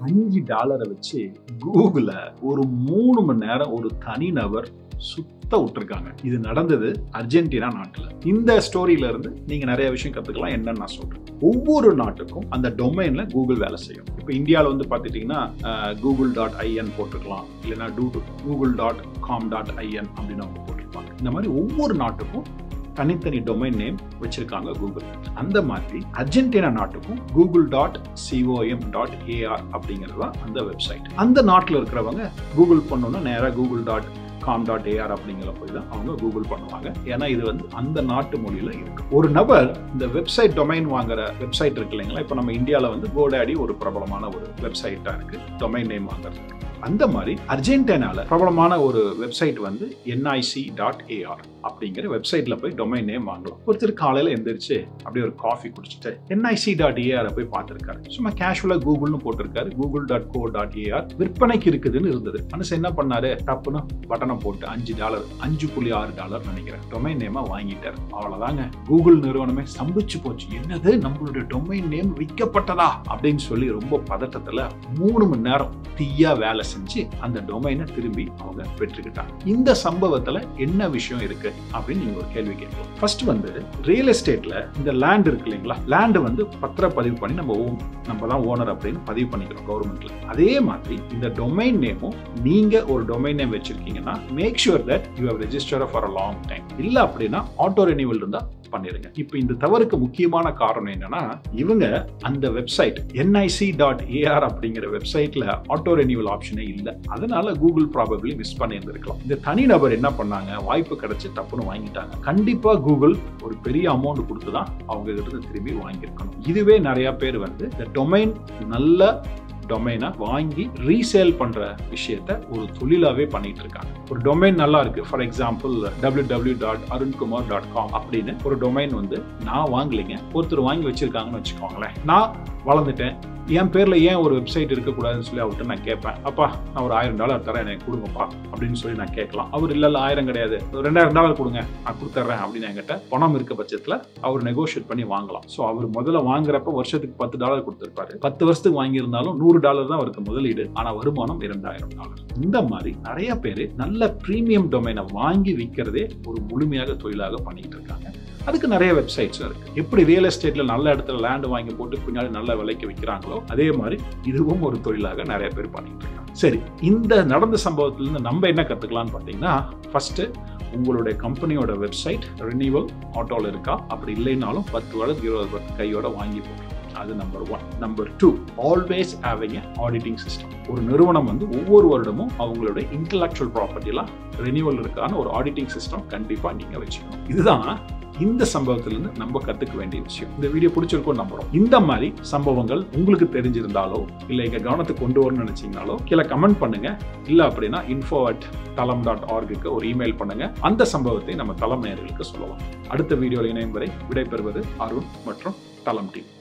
அஞ்சு டாலரை வச்சு கூகுள ஒரு மூணு மணி நேரம் ஒரு தனிநபர் சுத்த விட்டுருக்காங்க இது நடந்தது அர்ஜென்டினா நாட்டில் இந்த ஸ்டோரியில இருந்து நீங்க நிறைய விஷயம் கத்துக்கலாம் என்னன்னு நான் சொல்றேன் ஒவ்வொரு நாட்டுக்கும் அந்த டொமைன்ல கூகுள் வேலை செய்யும் இப்போ இந்தியாவில் வந்து பார்த்துட்டீங்கன்னா கூகுள் டாட் ஐஎன் போட்டுக்கலாம் இல்லைன்னா to Google dot com dot IN அப்படின்னு அவங்க போட்டிருப்பாங்க இந்த மாதிரி ஒவ்வொரு நாட்டுக்கும் தனித்தனி டொமைன் நேம் வச்சிருக்காங்க கூகுள் அந்த மாதிரி அர்ஜென்டினா நாட்டுக்கும் Google dot COM dot AR அப்படிங்கிறது தான் அந்த வெப்சைட் அந்த நாட்டில் இருக்கிறவங்க கூகுள் பண்ணோன்னா நேராக Google dot com dot AR அப்படிங்கிற போய் தான் அவங்க கூகுள் பண்ணுவாங்க ஏன்னா இது வந்து அந்த நாட்டு மொழியில இருக்கு ஒரு நபர் இந்த வெப்சைட் டொமைன் வாங்குற வெப்சைட் இருக்கு இல்லைங்களா இப்போ நம்ம இந்தியாவில் வந்து கோடாடி ஒரு பிரபலமான ஒரு வெப்சைட்டா இருக்கு டொமைன் நேம் வாங்குறதுக்கு அந்த மாதிரி அர்ஜென்டினால பிரபலமான ஒரு வெப்சைட் வந்து என்ஐசி டாட் ஏஆர் அப்படிங்கிற வெப்சைட்ல போய் டொமைன் நேம் வாங்கலாம் ஒருத்தர் காலையில எந்திரிச்சு அப்படியே ஒரு காஃபி குடிச்சிட்டு என்ஐசி டாட் ஏஆர் போய் பார்த்திருக்காரு சும்மா கேஷுவலா கூகுள்னு போட்டிருக்காரு Google dot co dot AR விற்பனைக்கு இருக்குதுன்னு இருந்தது மனுஷன் என்ன பண்ணாரு டப்புன்னு பட்டனை போட்டு அஞ்சு டாலர் அஞ்சு புள்ளி ஆறு டாலர் நினைக்கிறேன் டொமைன் நேமா வாங்கிட்டாரு அவ்வளவுதாங்க கூகுள் நிறுவனமே சம்பிச்சு போச்சு என்னது நம்மளுடைய டொமைன் நேம் விற்கப்பட்டதா அப்படின்னு சொல்லி ரொம்ப பதட்டத்துல மூணு மணி நேரம் தீயா வேலை செஞ்சு அந்த டொமைனை திரும்பி அவங்க பெற்றுக்கிட்டாங்க இந்த சம்பவத்துல என்ன விஷயம் இருக்கு அப்படின்னு நீங்க ஒரு கேள்வி கேட்கலாம் ஃபர்ஸ்ட் வந்து ரியல் எஸ்டேட்ல இந்த லேண்ட் இருக்கு இல்லைங்களா லேண்ட் வந்து பத்திர பதிவு பண்ணி நம்ம ஓன் நம்ம தான் ஓனர் அப்படின்னு பதிவு பண்ணிக்கிறோம் கவர்மெண்ட்ல அதே மாதிரி இந்த டொமைன் நேமும் நீங்க ஒரு டொமைன் நேம் வச்சிருக்கீங்கன்னா make sure that you have register for a long time இல்ல அப்படின்னா ஆட்டோ ரெனியூவல் இருந்தா பண்ணிருங்க இப்போ இந்த தவறுக்கு முக்கியமான காரணம் என்னன்னா இவங்க அந்த வெப்சைட் என்ஐசி டாட் ஏஆர் அப்படிங்கிற வெப்சைட்ல ஆட்டோ ரெனியூவல் ஆப்ஷனே இல்லை அதனால கூகுள் ப்ராபப்ளி மிஸ் பண்ணியிருந்திருக்கலாம் இந்த தனிநபர் என்ன பண்ணாங்க வாய்ப்பு கிடைச்சு தப்புன்னு வாங்கிட்டாங்க கண்டிப்பா கூகுள் ஒரு பெரிய அமௌண்ட் கொடுத்து தான் அவங்க கிட்ட இருந்து திரும்பி வாங்கியிருக்கணும் இதுவே நிறைய பேர் வந்து இந்த டொமைன் நல்ல டொமைனை வாங்கி ரீசேல் பண்ற விஷயத்த ஒரு தொழிலாவே பண்ணிட்டு இருக்காங்க ஒரு டொமைன் நல்லா இருக்கு for example W W dot Arunkumar dot com அப்படின்னு ஒரு டொமைன் வந்து நான் வாங்கலைங்க ஒருத்தர் வாங்கி வச்சிருக்காங்கன்னு வச்சுக்கோங்களேன் நான் வளர்ந்துட்டேன் என் பேர்ல ஏன் ஒரு வெப்சைட் இருக்கக்கூடாதுன்னு சொல்லி அவர்கிட்ட நான் கேட்பேன் அப்பா நான் ஒரு ஆயிரம் டாலர் தரேன் எனக்கு கொடுங்கப்பா அப்படின்னு சொல்லி நான் கேட்கலாம் அவர் இல்ல இல்ல ஆயிரம் கிடையாது ஒரு ரெண்டாயிரம் டாலர் கொடுங்க நான் கொடுத்துட்றேன் அப்படின்னு என்கிட்ட பணம் இருக்க பட்சத்துல அவர் நெகோஷியேட் பண்ணி வாங்கலாம் ஸோ அவர் முதல்ல வாங்குறப்ப வருஷத்துக்கு பத்து டாலர் கொடுத்துருப்பாரு பத்து வருஷத்துக்கு வாங்கியிருந்தாலும் நூறு டாலர் தான் அவருக்கு முதலீடு ஆனா வருமானம் இரண்டாயிரம் டாலர் இந்த மாதிரி நிறைய பேர் நல்ல பிரீமியம் டொமைனை வாங்கி விற்கிறதே ஒரு முழுமையாக தொழிலாக பண்ணிட்டு இருக்காங்க அதுக்கு நிறைய வெப்சைட்ஸும் இருக்கு எப்படி ரியல் எஸ்டேட்ல நல்ல இடத்துல லேண்ட் வாங்கி போட்டு பின்னாடி நல்ல விலைக்கு விற்கிறாங்களோ அதே மாதிரி இதுவும் ஒரு தொழிலாக நிறைய பேர் பண்ணிட்டு இருக்காங்க சரி இந்த நடந்த சம்பவத்திலிருந்து நம்ம என்ன கத்துக்கலாம்னு பார்த்தீங்கன்னா ஃபர்ஸ்ட் உங்களுடைய கம்பெனியோட வெப்சைட் ரினியூவல் ஆட்டோல இருக்கா அப்படி இல்லைனாலும் பத்து வருடம் இருபது வருடம் கையோட வாங்கி போட்டுருங்க அது number one number two always having auditing system ஒரு நிறுவனம் வந்து ஒவ்வொரு வருடமும் அவங்களுடைய இன்டலெக்சுவல் ப்ராப்பர்ட்டிலாம் ரெனியூவல் இருக்கான ஒரு ஆடிட்டிங் சிஸ்டம் கண்டிப்பா நீங்க வச்சுக்கணும் இதுதான் இந்த சம்பவத்திலிருந்து நம்ம கத்துக்க வேண்டிய விஷயம் இந்த வீடியோ பிடிச்சிருக்கும் நம்புறோம் இந்த மாதிரி சம்பவங்கள் உங்களுக்கு தெரிஞ்சிருந்தாலோ இல்ல எங்க கவனத்துக்கு கொண்டு வரணும்னு நினைச்சீங்கனாலோ கீழே கமெண்ட் பண்ணுங்க இல்ல அப்படின்னா இன்ஃபோ அட் தலம் டாட் ஆர்குக்கு ஒரு இமெயில் பண்ணுங்க அந்த சம்பவத்தை நம்ம தலம் நேயர்களுக்கு சொல்லலாம் அடுத்த வீடியோவில் இணையும் வரை விடைபெறுவது அருண் மற்றும் தலம் டீம்